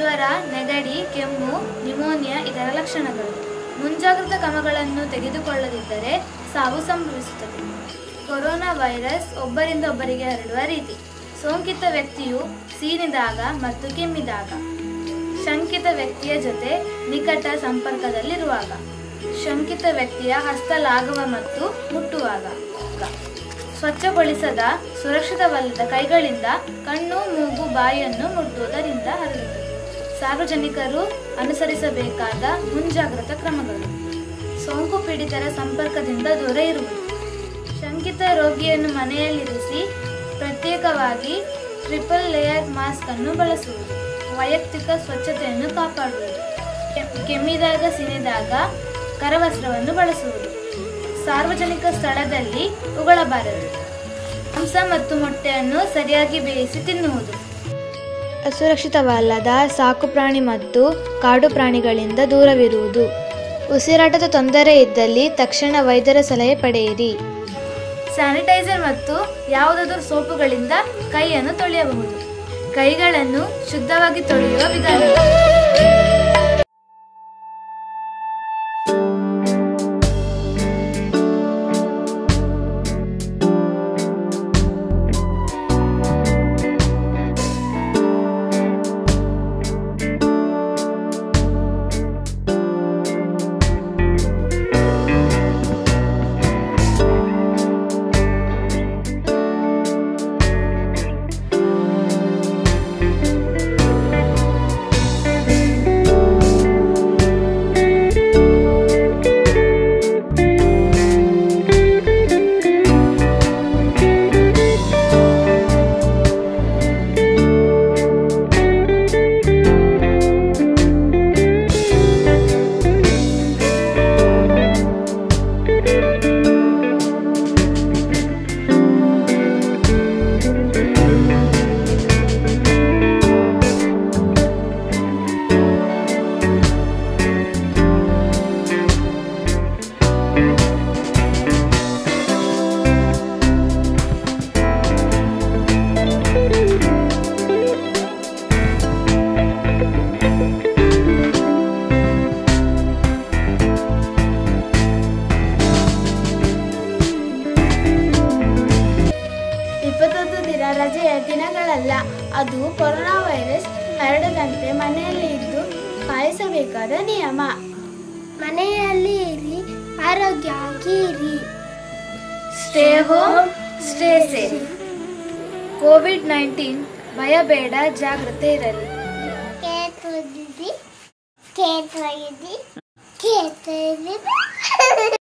ಜ್ವರ ನೆಗಡಿ ಕೆಮ್ಮು ನ್ಯುಮೋನಿಯಾ ಇದರ ಲಕ್ಷಣಗಳು ಮುಂಜಾಗ್ರತಾ ಕ್ರಮಗಳನ್ನು ತೆಗೆದುಕೊಳ್ಳದಿದ್ದರೆ ಸಾವು ಸಂಭವಿಸುತ್ತದೆ ಕೊರೋನಾ ವೈರಸ್ ಒಬ್ಬರಿಂದ ಒಬ್ಬರಿಗೆ ಹರಡುವ ರೀತಿ ಸೋಂಕಿತ ವ್ಯಕ್ತಿಯು ಸೀನಿದಾಗ ಮತ್ತು ಕೆಮ್ಮಿದಾಗ ಶಂಕಿತ ವ್ಯಕ್ತಿಯ ಜೊತೆ ನಿಕಟ ಸಂಪರ್ಕದಲ್ಲಿರುವಾಗ ಶಂಕಿತ ವ್ಯಕ್ತಿಯ ಹಸ್ತಲಾಗುವ ಮತ್ತು ಮುಟ್ಟುವಾಗ ಸ್ವಚ್ಛಗೊಳಿಸದ ಸುರಕ್ಷಿತವಲ್ಲದ ಕೈಗಳಿಂದ ಕಣ್ಣು ಮೂಗು ಬಾಯಿಯನ್ನು ಮುಟ್ಟುವುದರಿಂದ ಹರಡುತ್ತದೆ ಸಾರ್ವಜನಿಕರು ಅನುಸರಿಸಬೇಕಾದ ಮುಂಜಾಗ್ರತಾ ಕ್ರಮಗಳು ಸೋಂಕು ಪೀಡಿತರ ಸಂಪರ್ಕದಿಂದ ದೂರ ಇರುವುದು ಶಂಕಿತ ರೋಗಿಯನ್ನು ಮನೆಯಲ್ಲಿರಿಸಿ ಪ್ರತ್ಯೇಕವಾಗಿ ಟ್ರಿಪಲ್ ಲೇಯರ್ ಮಾಸ್ಕ್ ಅನ್ನು ಬಳಸುವುದು ವೈಯಕ್ತಿಕ ಸ್ವಚ್ಛತೆಯನ್ನು ಕಾಪಾಡುವುದು ಕೆ- ಕೆಮ್ಮಿದಾಗ ಸಿನಿದಾಗ ಕರವಸ್ತ್ರವನ್ನು ಬಳಸುವುದು ಸಾರ್ವಜನಿಕ ಸ್ಥಳದಲ್ಲಿ ಉಗಳಬಾರದು ಮಾಂಸ ಮತ್ತು ಮೊಟ್ಟೆಯನ್ನು ಸರಿಯಾಗಿ ಬೇಯಿಸಿ ತಿನ್ನುವುದು ಅಸುರಕ್ಷಿತವಲ್ಲದ ಸಾಕುಪ್ರಾಣಿ ಮತ್ತು ಕಾಡು ಪ್ರಾಣಿಗಳಿಂದ ದೂರವಿರುವುದು ಉಸಿರಾಟದ ತೊಂದರೆ ಇದ್ದಲ್ಲಿ ತಕ್ಷಣ ವೈದ್ಯರ ಸಲಹೆ ಪಡೆಯಿರಿ ಸ್ಯಾನಿಟೈಸರ್ ಮತ್ತು ಯಾವುದಾದರೂ ಸೋಪುಗಳಿಂದ ಕೈಯನ್ನು ತೊಳೆಯಬಹುದು ಕೈಗಳನ್ನು ಶುದ್ಧವಾಗಿ ತೊಳೆಯುವ ವಿಧಾನ ಇಪ್ಪತ್ತೊಂದು ದಿನ ರಜೆಯ ದಿನಗಳಲ್ಲ ಅದು ಕೊರೋನಾ ವೈರಸ್ ಹರಡದಂತೆ ಮನೆಯಲ್ಲಿ ಇದ್ದು ಪಾಲಿಸಬೇಕಾದ ನಿಯಮ ಮನೆಯಲ್ಲಿ ಇರಿ ಆರೋಗ್ಯವಾಗಿ ಇರಿ stay home stay safe Covid nineteen ಭಯ ಬೇಡ ಜಾಗ್ರತೆ ಇರಲಿ ಕೇತೊಯ್ದಿರಿ ಕೇತೊಯ್ದಿ ಕೇತೊಯ್ದಿ